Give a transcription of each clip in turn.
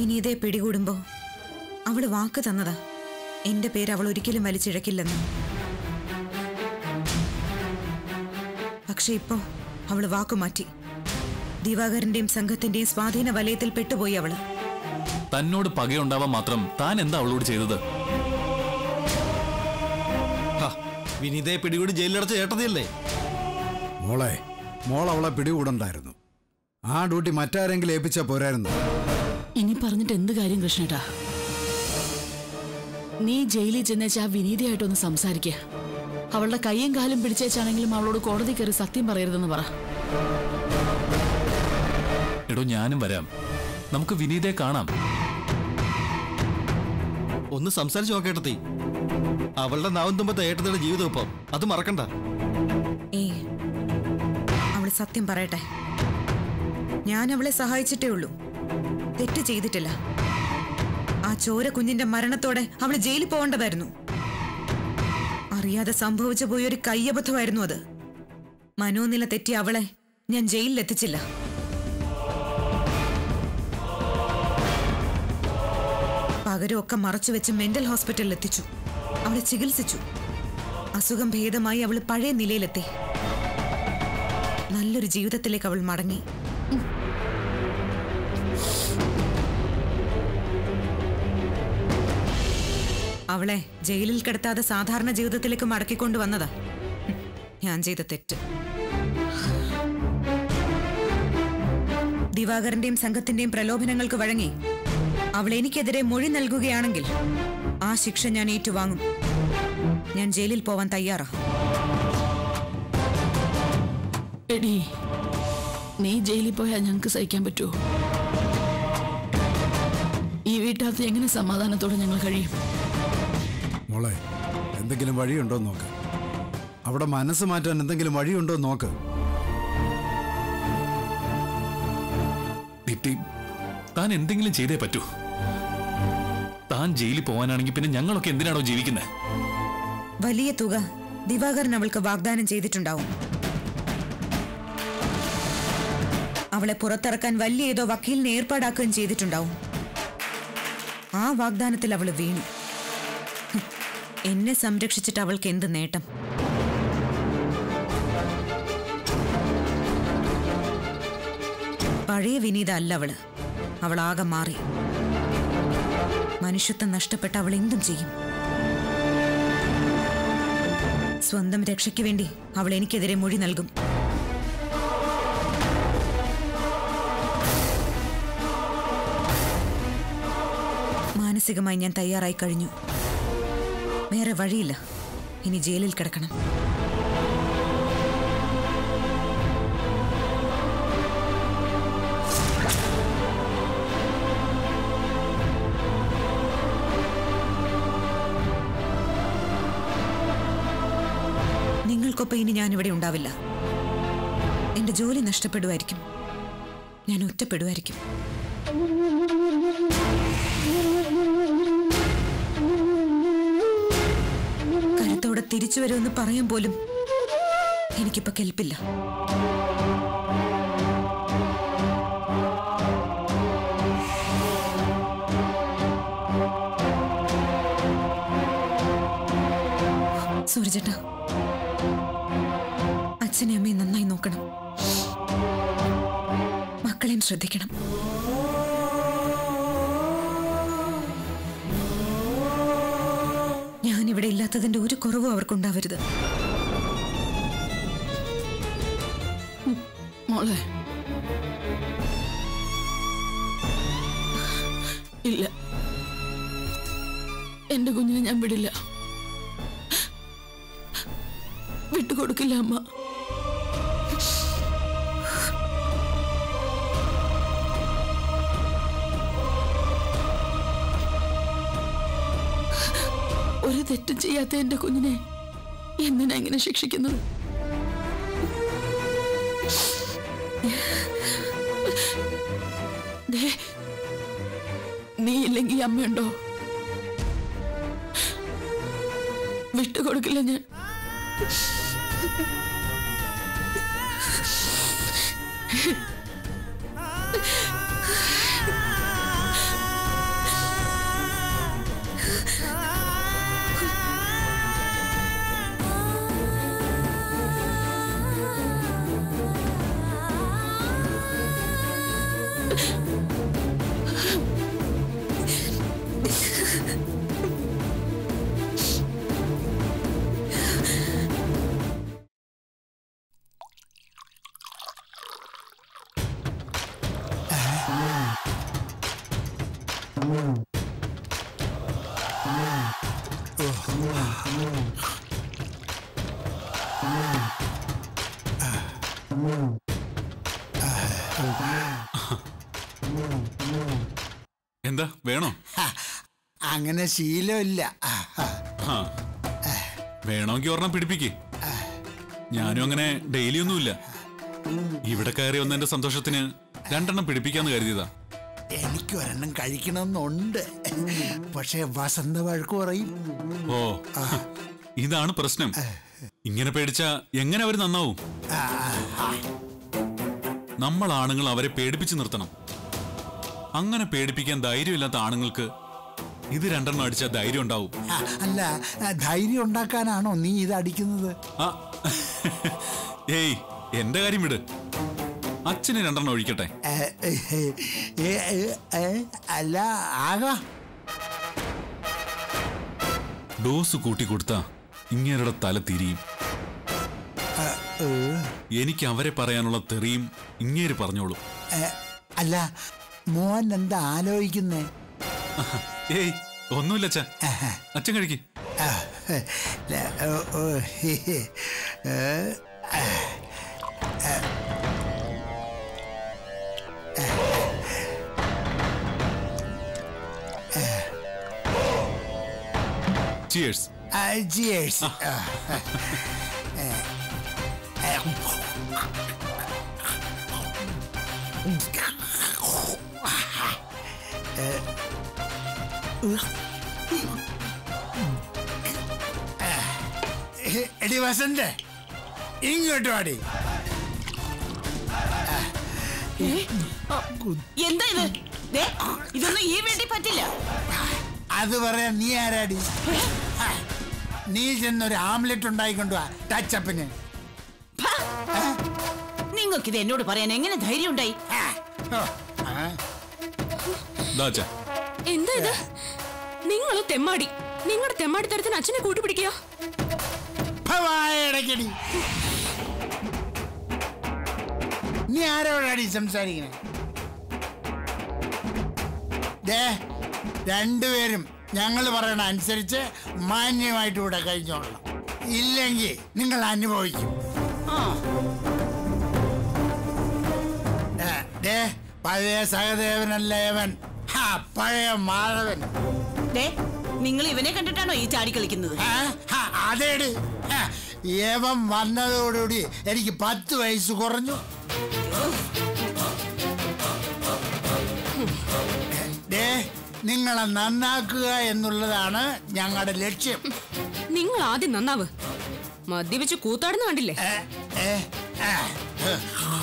വിനീതയെ പിടികൂടുമ്പോ അവള് വാക്ക് തന്നതാ എന്റെ പേര് അവൾ ഒരിക്കലും വലിച്ചിഴക്കില്ലെന്ന് പക്ഷെ ഇപ്പോ അവള് വാക്കുമാറ്റി ദിവാകരന്റെയും സംഘത്തിന്റെയും സ്വാധീന വലയത്തിൽ പെട്ടുപോയി അവള് തന്നോട് പകയുണ്ടാവാൻ മാത്രം താൻ എന്താ അവളോട് ചെയ്തത് ഹ, വിനീതയെ പിടികൂടി ജയിലിലടച്ച ചേട്ടതിയല്ലേ മോളെ മോൾ അവളെ പിടികൂടണ്ടായിരുന്നു ആ ഡ്യൂട്ടി മറ്റാരെങ്കിലും ഏൽപ്പിച്ചാ പോരായിരുന്നു ഇനി പറഞ്ഞിട്ട് എന്ത് കാര്യം കൃഷ്ണേട്ടാ നീ ജയിലിൽ ചെന്നേച്ച് ആ വിനീതയായിട്ടൊന്ന് സംസാരിക്കുക അവളുടെ കൈയും കാലും പിടിച്ചേച്ചാണെങ്കിലും അവളോട് കോടതി കയറി സത്യം പറയരുതെന്ന് പറ എടോ ഞാനും വരാം നമുക്ക് വിനീതയെ കാണാം ഒന്ന് സംസാരിച്ചു നോക്കേട്ടത്തി അവളുടെ നാവും തുമ്പത്തെ ഏട്ടത്തിയുടെ ജീവിതം ഇപ്പം അത് മറക്കണ്ട ഏയ് അവള് സത്യം പറയട്ടെ ഞാൻ അവളെ സഹായിച്ചിട്ടേ ഉള്ളൂ തെറ്റ് ചെയ്തിട്ടില്ല ആ ചോര കുഞ്ഞിന്റെ മരണത്തോടെ അവള് ജയിലിൽ പോകേണ്ടതായിരുന്നു അറിയാതെ സംഭവിച്ചു പോയ ഒരു കയ്യബദ്ധമായിരുന്നു അത് മനോനില തെറ്റി അവളെ ഞാൻ ജയിലിൽ എത്തിച്ചില്ല പകരമൊക്കെ മറച്ചു വെച്ച് മെന്റൽ ഹോസ്പിറ്റലിൽ എത്തിച്ചു അവളെ ചികിത്സിച്ചു അസുഖം ഭേദമായി അവൾ പഴയ നിലയിലെത്തി നല്ലൊരു ജീവിതത്തിലേക്ക് അവൾ മടങ്ങി അവളെ ജയിലിൽ കിടത്താതെ സാധാരണ ജീവിതത്തിലേക്ക് മടക്കിക്കൊണ്ടുവന്നതാ ഉം, ഞാൻ ചെയ്ത തെറ്റ് ദിവാകരന്റെയും സംഘത്തിന്റെയും പ്രലോഭനങ്ങൾക്ക് വഴങ്ങി അവൾ എനിക്കെതിരെ മൊഴി നൽകുകയാണെങ്കിൽ ആ ശിക്ഷ ഞാൻ ഏറ്റുവാങ്ങും ഞാൻ ജയിലിൽ പോവാൻ തയ്യാറാ എടി നീ ജയിലിൽ പോയാൽ ഞങ്ങൾക്ക് സഹിക്കാൻ പറ്റുമോ ഈ വീട്ടകത്ത് എങ്ങനെ സമാധാനത്തോടെ ഞങ്ങൾ കഴിയും മോളെ എന്തെങ്കിലും വഴിയുണ്ടോ എന്ന് നോക്ക് അവിടെ മനസ്സ് മാറ്റാൻ എന്തെങ്കിലും വഴിയുണ്ടോ എന്ന് നോക്ക് ദീപ്തി താൻ എന്തെങ്കിലും ചെയ്തേ പറ്റൂ താൻ ജയിലിൽ പോകാനാണെങ്കിൽ പിന്നെ ഞങ്ങളൊക്കെ എന്തിനാണോ ജീവിക്കുന്നത് വലിയ തുക ദിവാകരൻ അവൾക്ക് വാഗ്ദാനം ചെയ്തിട്ടുണ്ടാവും അവളെ പുറത്തിറക്കാൻ വലിയ ഏതോ വക്കീലിനെ ഏർപ്പാടാക്കുകയും ചെയ്തിട്ടുണ്ടാവും ആ വാഗ്ദാനത്തിൽ അവൾ വീണു ഹും, എന്നെ സംരക്ഷിച്ചിട്ട് അവൾക്ക് എന്ത് നേട്ടം പഴയ വിനീത അല്ല അവള് അവൾ ആകെ മാറി മനുഷ്യത്വം നഷ്ടപ്പെട്ട അവൾ എന്തും ചെയ്യും സ്വന്തം രക്ഷയ്ക്ക് വേണ്ടി അവൾ എനിക്കെതിരെ മൊഴി നൽകും മാനസികമായി ഞാൻ തയ്യാറായി കഴിഞ്ഞു വേറെ വഴിയില്ല ഇനി ജയിലിൽ കിടക്കണം നിങ്ങൾക്കൊപ്പം ഇനി ഞാനിവിടെ ഉണ്ടാവില്ല എന്റെ ജോലി നഷ്ടപ്പെടുമായിരിക്കും ഞാൻ ഒറ്റപ്പെടുമായിരിക്കും കരുത്തോടെ തിരിച്ചു വരുമെന്ന് പറയാൻ പോലും എനിക്കിപ്പോ കെൽപ്പില്ല സൂരജേട്ടാ അച്ഛനെ അമ്മയും നന്നായി നോക്കണം മക്കളെയും ശ്രദ്ധിക്കണം ഞാനിവിടെ ഇല്ലാത്തതിന്റെ ഒരു കുറവും അവർക്കുണ്ടാവരുത് മോളെ ഇല്ല എന്റെ കുഞ്ഞിനെ ഞാൻ വിടില്ല വിട്ടുകൊടുക്കില്ല അമ്മ ഒരു തെറ്റും ചെയ്യാത്ത എന്റെ കുഞ്ഞിനെ എന്തിനാ ഇങ്ങനെ ശിക്ഷിക്കുന്നത് ദേ, നീ ഇല്ലെങ്കിൽ അമ്മയുണ്ടോ വിട്ടുകൊടുക്കില്ല ഞാൻ എന്താ വേണോ അങ്ങനെ ശീലമില്ല ആ വേണമെങ്കിൽ ഒരെണ്ണം പിടിപ്പിക്ക് ഞാനും അങ്ങനെ ഡെയിലി ഒന്നുമില്ല ഇവിടെ കയറി വന്നതിന്റെ സന്തോഷത്തിന് രണ്ടെണ്ണം പിടിപ്പിക്കാന്ന് കരുതിയതാ എനിക്ക് ഒരെണ്ണം കഴിക്കണമെന്നുണ്ട് പക്ഷേ വസന്ത വഴക്ക് പറയും ഓ ഇതാണ് പ്രശ്നം ഇങ്ങനെ പേടിച്ച എങ്ങനെ അവർ നന്നാവും നമ്മൾ ആണുങ്ങൾ അവരെ പേടിപ്പിച്ചു നിർത്തണം അങ്ങനെ പേടിപ്പിക്കാൻ ധൈര്യമില്ലാത്ത ആണുങ്ങൾക്ക് ഇത് രണ്ടെണ്ണം അടിച്ചാൽ ധൈര്യം ഉണ്ടാവും ആ, അല്ല ആ, ധൈര്യം ഉണ്ടാക്കാനാണോ നീ ഇത് അടിക്കുന്നത് ആ ഏയ് എന്റെ കാര്യം വിട് അച്ഛന് രണ്ടെണ്ണം ഒഴിക്കട്ടെ ഏ, ഏ, ഏ, ഏ, ഏ, അല്ല ആകാ ഡോസ് കൂട്ടി കൊടുത്താ ഇങ്ങേരുടെ തല തിരിയും ഏ, എനിക്ക് അവരെ പറയാനുള്ള തെറിയും ഇങ്ങേര് പറഞ്ഞോളൂ ഏ, അല്ല മോൻ എന്താ ആലോചിക്കുന്നേ ഏയ് ഒന്നുമില്ല അച്ഛ അച്ഛൻ കഴിക്ക് ആ, ല, ഓ, ഓ, ഹി, ഹി. ഏ, ചിയേഴ്സ് ആ, cheers. ആ, ഏ, ഏ, ഏ, എടി വസന്ത് ഇങ്ങോട്ട് വാടി എന്താ ഇത് ദേ, ഇതൊന്നും ഈ വീട്ടിൽ പറ്റില്ല അത് പറയാൻ നീ ആരാടി ആ, നീ ചെന്നൊരു ആംലെറ്റ് ഉണ്ടായിക്കൊണ്ടു ടച്ചപ്പിന് നിങ്ങൾക്ക് ഇത് എന്നോട് പറയാൻ എങ്ങനെ ധൈര്യം ഉണ്ടായി ദാ അച്ഛ എന്താ ഇത് നിങ്ങള് തെമ്മാടി നിങ്ങളുടെ തെമ്മാടിത്തരത്തിന് അച്ഛനെ കൂട്ടുപിടിക്കുക ഇടയ്ക്കടി നീ ആരോടാടി സംസാരിക്കണേ ദേ രണ്ടുപേരും ഞങ്ങൾ പറയണ അനുസരിച്ച് മാന്യമായിട്ട് ഇവിടെ കഴിഞ്ഞോളണം ഇല്ലെങ്കിൽ നിങ്ങൾ അനുഭവിക്കും ഏ, ദേ പഴയ സഹദേവനല്ല ഇവൻ ഹാ, പഴയ മാധവൻ ദേ നിങ്ങൾ ഇവനെ കണ്ടിട്ടാണോ ഈ ചാടി കളിക്കുന്നത് ആ, ഹാ, അതേടി ഹാ, യവൻ വന്നതോടുകൂടി എനിക്ക് പത്ത് വയസ്സ് കുറഞ്ഞു ദേ നിങ്ങളെ നന്നാക്കുക എന്നുള്ളതാണ് ഞങ്ങളുടെ ലക്ഷ്യം നിങ്ങൾ ആദ്യം നന്നാവ് മദ്യപിച്ച് കൂത്താടുന്ന കണ്ടില്ലേ ഏ, ഏ, ആ, ഏ.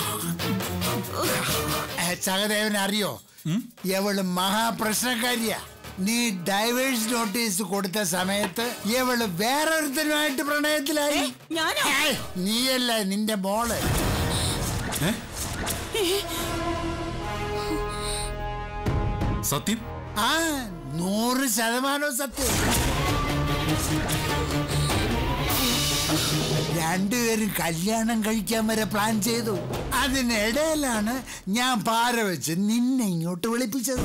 ഏ, സഹദേവൻ അറിയോ ഇവള് മഹാപ്രശ്നക്കാരിയാ നീ ഡൈവേഴ്സ് നോട്ടീസ് കൊടുത്ത സമയത്ത് ഇവള് വേറൊരുത്തനുമായിട്ട് പ്രണയത്തിലായി ഞാനോ? ഏയ്, നീയല്ല നിന്റെ മോള് സത്യം ആ നൂറ് ശതമാനം സത്യം രണ്ടുപേരും കല്യാണം കഴിക്കാൻ വരെ പ്ലാൻ ചെയ്തു അതിനിടയിലാണ് ഞാൻ പാര വെച്ച് നിന്നെ ഇങ്ങോട്ട് വിളിപ്പിച്ചത്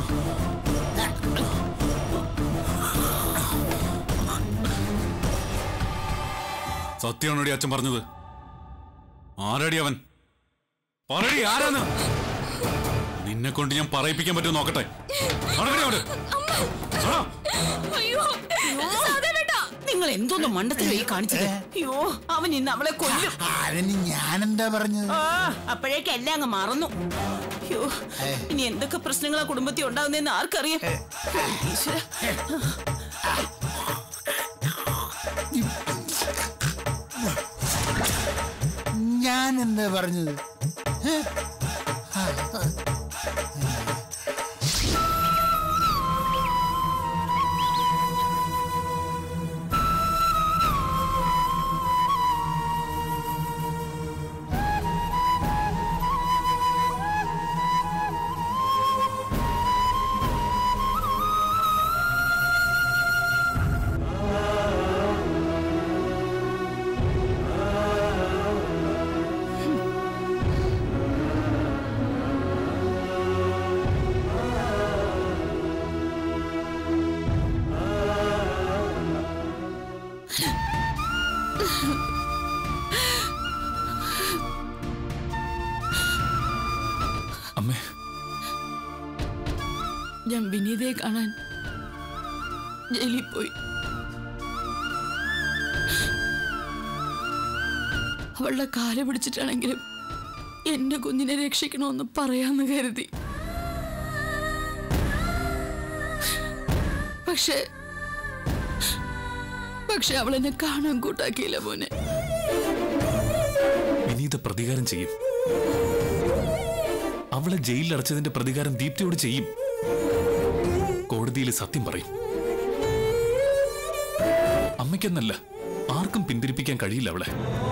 സത്യമാണോടി അച്ഛൻ പറഞ്ഞത് ആരടി അവൻ പറയടി ആരാന്ന് നിന്നെ കൊണ്ട് ഞാൻ പറയിപ്പിക്കാൻ പറ്റുമോ നോക്കട്ടെ നടക്കടി അങ്ങോട്ട്. നട. അയ്യോ സഹദേവേട്ടാ നിങ്ങൾ എന്തോന്ന് മണ്ടത്തിലോ ഈ കാണിച്ചത് അയ്യോ അവൻ ഇന്ന് അവളെ കൊല്ലും അതിന് ഞാനെന്താ പറഞ്ഞത് ആ അപ്പോഴേക്ക് എല്ലാം അങ്ങ് മറന്നു അയ്യോ ഇനി എന്തൊക്കെ പ്രശ്നങ്ങളാ കുടുംബത്തിൽ ഉണ്ടാകുന്നതെന്ന് ആർക്കറിയാം ഈശ്വരാ. ഞാൻ എന്താ പറഞ്ഞത് ഏ? ആ, ആ. അമ്മേ ഞാൻ വിനീതയെ കാണാൻ ജയിലിൽ പോയി അവളുടെ കാല് പിടിച്ചിട്ടാണെങ്കിലും എന്റെ കുഞ്ഞിനെ രക്ഷിക്കണമെന്ന് പറയാന്ന് കരുതി പക്ഷേ പക്ഷെ അവൾ എന്നെ കാണാൻ കൂട്ടാക്കിയില്ല മോനെ വിനീത പ്രതികാരം ചെയ്യും അവളെ ജയിലിൽ അടച്ചതിന്റെ പ്രതികാരം ദീപ്തിയോട് ചെയ്യും കോടതിയിൽ സത്യം പറയും അമ്മയ്ക്കെന്നല്ല ആർക്കും പിന്തിരിപ്പിക്കാൻ കഴിയില്ല അവളെ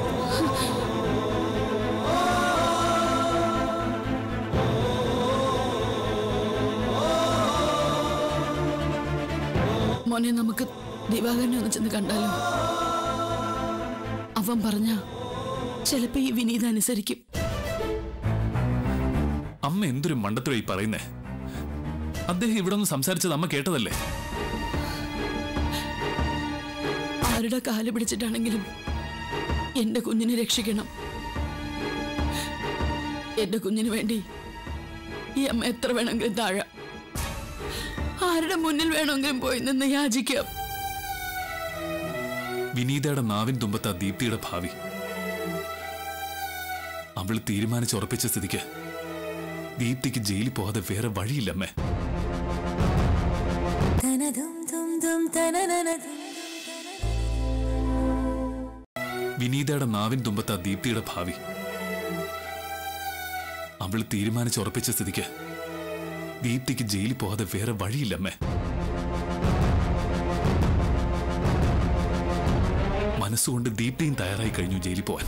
മോനെ നമുക്ക് ദിവാകരനെ ഒന്ന് ചെന്ന് കണ്ടാലോ അവൻ പറഞ്ഞ ചിലപ്പോ ഈ വിനീത അനുസരിക്കും അമ്മ എന്തൊരു മണ്ടത്തരായി പറയുന്നേ അദ്ദേഹം ഇവിടെ നിന്ന് സംസാരിച്ചത് അമ്മ കേട്ടതല്ലേ ആരുടെ കാല് പിടിച്ചിട്ടാണെങ്കിലും എന്റെ കുഞ്ഞിനെ രക്ഷിക്കണം എന്റെ കുഞ്ഞിന് വേണ്ടി ഈ അമ്മ എത്ര വേണമെങ്കിലും താഴാം ആരുടെ മുന്നിൽ വേണമെങ്കിലും പോയി നിന്ന് യാചിക്കാം വിനീതയുടെ നാവിൻ തുമ്പത്ത ദീപ്തിയുടെ ഭാവി അവൾ തീരുമാനിച്ചുറപ്പിച്ച സ്ഥിതിക്ക് ദീപ്തിക്ക് ജയിലിൽ പോകാതെ വേറെ വഴിയില്ലമ്മേ വിനീതയുടെ നാവിൻ തുമ്പത്ത ദീപ്തിയുടെ ഭാവി അവൾ തീരുമാനിച്ചുറപ്പിച്ച സ്ഥിതിക്ക് ദീപ്തിക്ക് ജയിലിൽ പോകാതെ വേറെ വഴിയില്ലമ്മേ മനസ്സുകൊണ്ട് ദീപ്തിയും തയ്യാറായി കഴിഞ്ഞു ജയിലിൽ പോവാൻ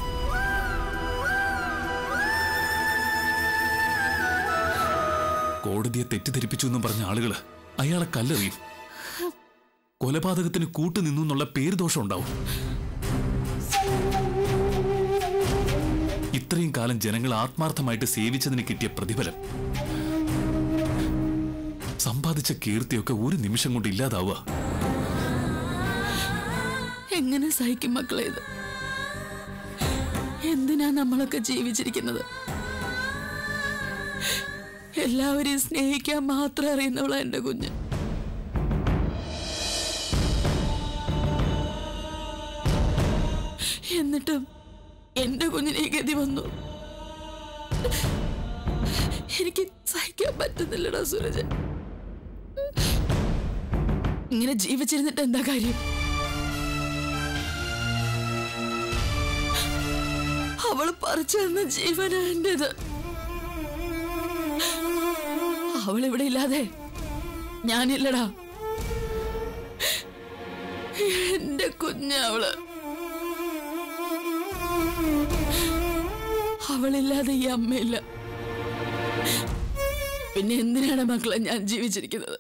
കോടതിയെ തെറ്റിദ്ധരിപ്പിച്ചു എന്നും പറഞ്ഞ ആളുകള് അയാളെ കല്ലെറിയും കൊലപാതകത്തിന് കൂട്ടുനിന്നു എന്നുള്ള പേര് ദോഷം ഉണ്ടാവും ഇത്രയും കാലം ജനങ്ങൾ ആത്മാർത്ഥമായിട്ട് സേവിച്ചതിന് കിട്ടിയ പ്രതിഫലം സമ്പാദിച്ച കീർത്തിയൊക്കെ ഒരു നിമിഷം കൊണ്ട് ഇല്ലാതാവുക എങ്ങനെ സഹിക്കും മക്കളെ ഇത് എന്തിനാ നമ്മളൊക്കെ ജീവിച്ചിരിക്കുന്നത് എല്ലാവരെയും സ്നേഹിക്കാൻ മാത്രം അറിയുന്നവളാ എന്റെ കുഞ്ഞ് എന്നിട്ടും എന്റെ കുഞ്ഞിനെ ഈ ഗതി വന്നു എനിക്ക് സഹിക്കാൻ പറ്റുന്നില്ലടാ സൂരജ് ഇങ്ങനെ ജീവിച്ചിരുന്നിട്ട് എന്താ കാര്യം അവള് പറിച്ചു തന്ന ജീവനാ എന്റേത് അവളിവിടെ ഇല്ലാതെ ഞാനില്ലടാ എന്റെ കുഞ്ഞവള് അവളില്ലാതെ ഈ അമ്മയില്ല പിന്നെ എന്തിനാണ് മക്കളെ ഞാൻ ജീവിച്ചിരിക്കുന്നത്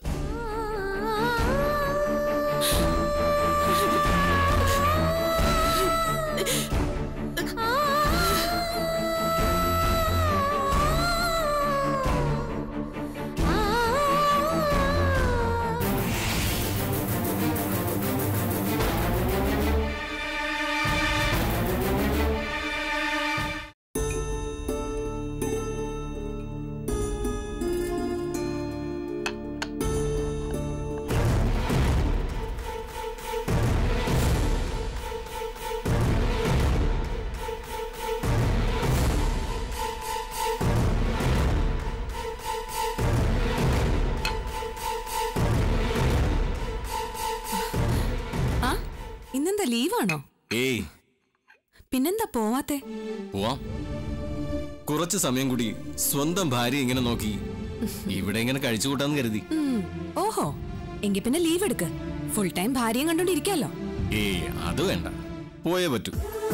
ആ ഇന്നെന്താ ലീവാണോ ഏയ് പിന്നെന്താ പോവാത്തെ പോവാം കുറച്ച് സമയം കൂടി സ്വന്തം ഭാര്യ ഇങ്ങനെ നോക്കി ഇവിടെ ഇങ്ങനെ കഴിച്ചു കൂട്ടാന്ന് കരുതി ഉം, ഓഹോ എങ്കി പിന്നെ ലീവ് എടുക്ക് ഫുൾ ടൈം ഭാര്യയും കണ്ടോണ്ടിരിക്കാലോ ഏയ് അത് വേണ്ട പോയേ പറ്റൂ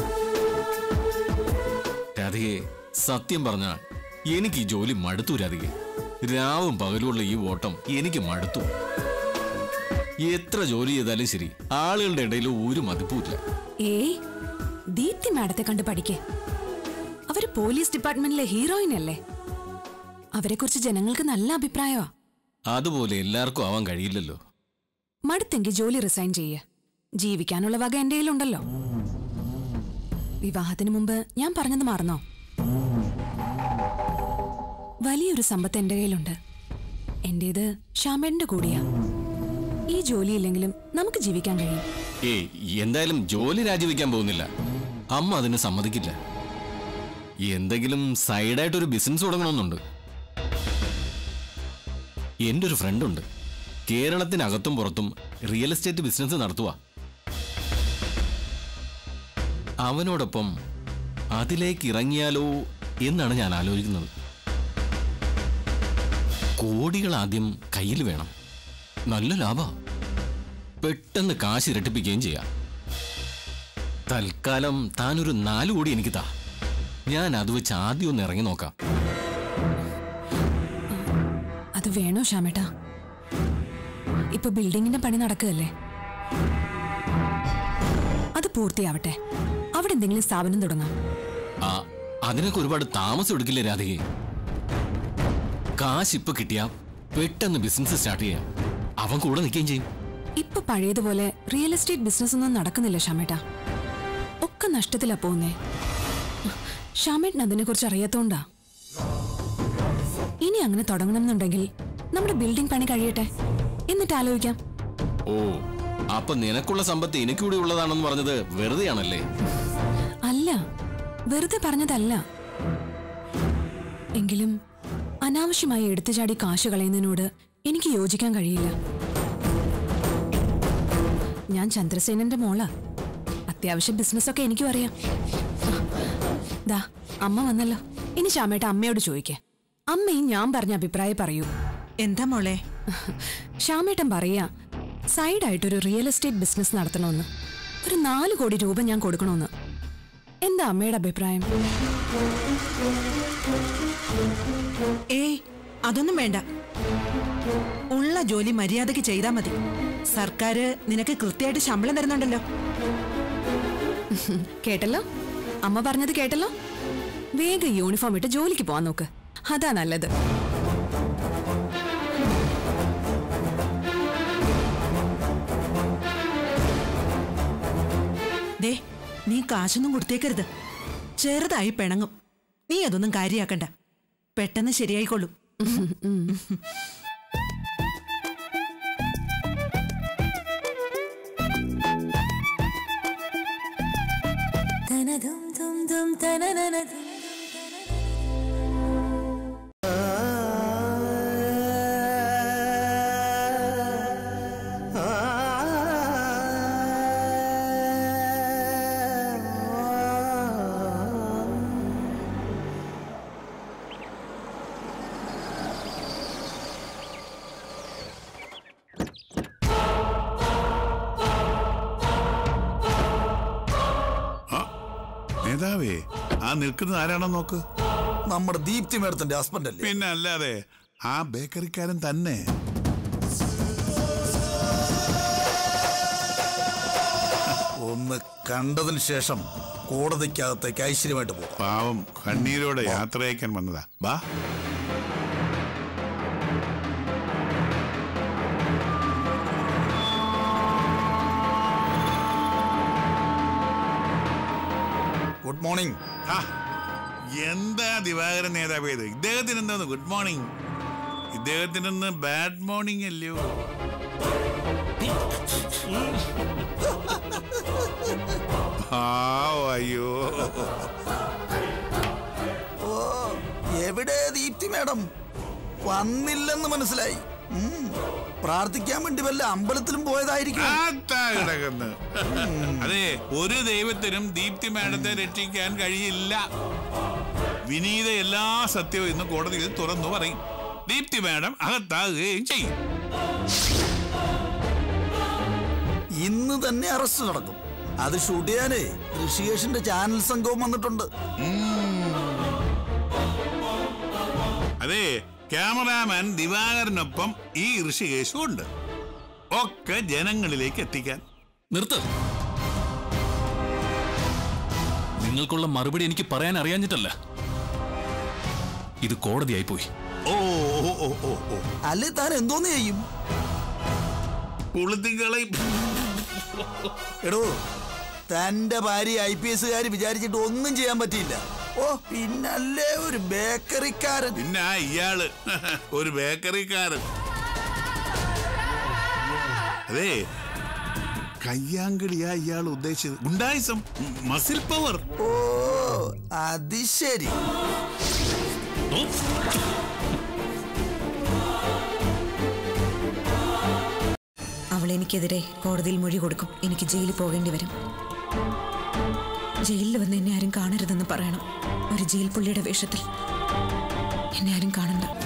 രാധികയെ സത്യം പറഞ്ഞാൽ എനിക്ക് ഈ ജോലി മടുത്തു രാധികെ രാവും പകലുമുള്ള ഈ ഓട്ടം എനിക്ക് മടുത്തു എത്ര ജോലി ചെയ്താലും ശരി ആളുകളുടെ ഇടയിൽ ഒരു മതിപ്പുമില്ല ഏയ് ദീപ്തി മാഡത്തെ കണ്ട് പഠിക്കേ അവര് പോലീസ് ഡിപ്പാർട്ട്മെന്റിലെ ഹീറോയിൻ അല്ലേ അവരെ കുറിച്ച് ജനങ്ങൾക്ക് നല്ല അഭിപ്രായമാ അതുപോലെ എല്ലാവർക്കും ആവാൻ കഴിയില്ലല്ലോ മടുത്തെങ്കിൽ ജോലി റിസൈൻ ചെയ്യ ജീവിക്കാനുള്ള വക എന്റെ കയ്യിലുണ്ടല്ലോ വിവാഹത്തിന് മുമ്പ് ഞാൻ പറഞ്ഞത് മറന്നോ വലിയൊരു സമ്പത്ത് എന്റെ കയ്യിലുണ്ട് എന്റേത് ശ്യാമേന്റെ കൂടിയാ ഈ ജോലിയില്ലെങ്കിലും നമുക്ക് ജീവിക്കാൻ കഴിയും ഏയ് എന്തായാലും ജോലി രാജിവെക്കാൻ പോകുന്നില്ല അമ്മ അതിന് സമ്മതിക്കില്ല എന്തെങ്കിലും സൈഡായിട്ടൊരു ബിസിനസ് തുടങ്ങണമെന്നുണ്ട് എൻ്റെ ഒരു ഫ്രണ്ടുണ്ട് കേരളത്തിനകത്തും പുറത്തും റിയൽ എസ്റ്റേറ്റ് ബിസിനസ് നടത്തുക അവനോടൊപ്പം അതിലേക്ക് ഇറങ്ങിയാലോ എന്നാണ് ഞാൻ ആലോചിക്കുന്നത് കോടികൾ ആദ്യം കയ്യിൽ വേണം നല്ല ലാഭ പെട്ടെന്ന് കാശ് ഇരട്ടിപ്പിക്കുകയും ചെയ്യാം തൽക്കാലം താനൊരു നാല് കോടി എനിക്ക് താ ഞാൻ അത് വെച്ച് ആദ്യം ഒന്ന് ഇറങ്ങി നോക്കാം അത് വേണോ ശ്യാമേട്ടാ ഇപ്പൊ ബിൽഡിങ്ങിന്റെ പണി നടക്കുകയല്ലേ അത് പൂർത്തിയാവട്ടെ അവിടെ എന്തെങ്കിലും സ്ഥാപനം തുടങ്ങാം ആ അതിനൊക്കെ ഒരുപാട് താമസം എടുക്കില്ലേ രാധികെ കാശ് ഇപ്പൊ കിട്ടിയാ പെട്ടെന്ന് ബിസിനസ് സ്റ്റാർട്ട് ചെയ്യാം അവൻ കൂടെ നിൽക്കുകയും ചെയ്യും ഇപ്പൊ പഴയതുപോലെ റിയൽ എസ്റ്റേറ്റ് ബിസിനസ് ഒന്നും നടക്കുന്നില്ല ഷാമേട്ടാ ഒക്കെ നഷ്ടത്തിലാ പോകുന്നേ ഷാമേട്ടിന് അതിനെ കുറിച്ച് അറിയാത്തോണ്ടാ ഇനി അങ്ങനെ തുടങ്ങണമെന്നുണ്ടെങ്കിൽ നമ്മുടെ ബിൽഡിംഗ് പണി കഴിയട്ടെ എന്നിട്ട് ആലോചിക്കാം ഓ അപ്പൊ നിനക്കുള്ള സമ്പത്ത് എനിക്കൂടി ഉള്ളതാണെന്ന് പറഞ്ഞത് വെറുതെയാണല്ലേ അല്ല വെറുതെ പറഞ്ഞതല്ല എങ്കിലും അനാവശ്യമായി എടുത്തുചാടി കാശ് കളയുന്നതിനോട് എനിക്ക് യോജിക്കാൻ കഴിയില്ല ഞാൻ ചന്ദ്രസേനന്റെ മോളാ അത്യാവശ്യം ബിസിനസ്സൊക്കെ എനിക്കും അറിയാം ദാ അമ്മ വന്നല്ലോ ഇനി ശ്യാമേട്ട അമ്മയോട് ചോദിക്കേ അമ്മയും ഞാൻ പറഞ്ഞ അഭിപ്രായം പറയൂ എന്താ മോളെ ശ്യാമേട്ടൻ പറയാ സൈഡായിട്ടൊരു റിയൽ എസ്റ്റേറ്റ് ബിസിനസ് നടത്തണമെന്ന് ഒരു നാല് കോടി രൂപ ഞാൻ കൊടുക്കണമെന്ന് എന്താ അമ്മയുടെ അഭിപ്രായം ഏയ് അതൊന്നും വേണ്ട ഉള്ള ജോലി മര്യാദയ്ക്ക് ചെയ്താ മതി സർക്കാർ നിനക്ക് കൃത്യമായിട്ട് ശമ്പളം തരുന്നുണ്ടല്ലോ കേട്ടല്ലോ അമ്മ പറഞ്ഞത് കേട്ടല്ലോ വേഗം യൂണിഫോം ഇട്ട് ജോലിക്ക് പോവാൻ നോക്ക് അതാ നല്ലത് ദേ നീ കാശൊന്നും കൊടുത്തേക്കരുത് ചെറുതായി പിണങ്ങും നീ അതൊന്നും കാര്യാക്കണ്ട പെട്ടെന്ന് ശരിയായിക്കൊള്ളും നേതാവേ ആ നിൽക്കുന്നത് ആരാണോ നോക്ക് നമ്മുടെ ദീപ്തി മേഡത്തിന്റെ ഹസ്ബൻഡ് അല്ലേ പിന്നെ അല്ലാതെ ആ ബേക്കറിക്കാരൻ തന്നെ ഒന്ന് കണ്ടതിന് ശേഷം കോടതിക്കകത്തേക്ക് ഐശ്വര്യമായിട്ട് പോകും പാവം കണ്ണീരോടെ യാത്ര അയക്കാൻ വന്നതാ ബാ ഗുഡ് മോർണിംഗ് ആ, എന്താ ദിവാകരൻ നേതാവ് ഇത് ഇദ്ദേഹത്തിന് എന്താന്ന് ഗുഡ് മോർണിംഗ് ഇദ്ദേഹത്തിനൊന്ന് ബാഡ് മോർണിംഗ് അല്ലയോ പാവം, അയ്യോ ഓ എവിടെ ദീപ്തി മേഡം വന്നില്ലെന്ന് മനസ്സിലായി ഉം, പ്രാർത്ഥിക്കാൻ വേണ്ടി വല്ല അമ്പലത്തിലും പോയതായിരിക്കും ആത്താ കിടക്കുന്നു അതെ ഒരു ദൈവത്തിനും ദീപ്തി മാഡത്തെ രക്ഷിക്കാൻ കഴിയില്ല വിനീത എല്ലാ സത്യവും ഇന്ന് കോടതിയിൽ തുറന്നു പറയും ദീപ്തി മാഡം അകത്താകുകയും ചെയ്യും ഇന്ന് തന്നെ അറസ്റ്റ് നടക്കും അത് ഷൂട്ട് ചെയ്യാനേ ഋഷികേഷിന്റെ ചാനൽ സംഘവും വന്നിട്ടുണ്ട് അതെ ക്യാമറാമാൻ ദിവാകരനൊപ്പം ഈ ഋഷികേശും ഉണ്ട് ഒക്കെ ജനങ്ങളിലേക്ക് എത്തിക്കാൻ നിർത്ത് നിങ്ങൾക്കുള്ള മറുപടി എനിക്ക് പറയാൻ അറിയാഞ്ഞിട്ടല്ല ഇത് കോടതിയായി പോയി ഓ ഓ ഓ ഓ ഓ അല്ലേ താൻ എന്തോന്ന് ചെയ്യും കുളുത്തികളെ എടോ തന്റെ ഭാര്യ ഐ പി എസുകാർ വിചാരിച്ചിട്ട് ഒന്നും ചെയ്യാൻ പറ്റിയില്ല ഓ പിന്നല്ലേ ഒരു ബേക്കറിക്കാരൻ പിന്നെ ആ ഇയാള് ഒരു ബേക്കറിക്കാരൻ അതെ കയ്യാങ്കളിയാ ഇയാൾ ഉദ്ദേശിച്ചത് ഗുണ്ടായിസം മസിൽ പവർ ഓ അത് ശരി അവൾ എനിക്കെതിരെ കോടതിയിൽ മൊഴി കൊടുക്കും എനിക്ക് ജയിലിൽ പോകേണ്ടി വരും ജയിലിൽ വന്ന് എന്നെ ആരും കാണരുതെന്ന് പറയണം ഒരു ജയിൽ പുള്ളിയുടെ വേഷത്തിൽ എന്നെ ആരും കാണണ്ട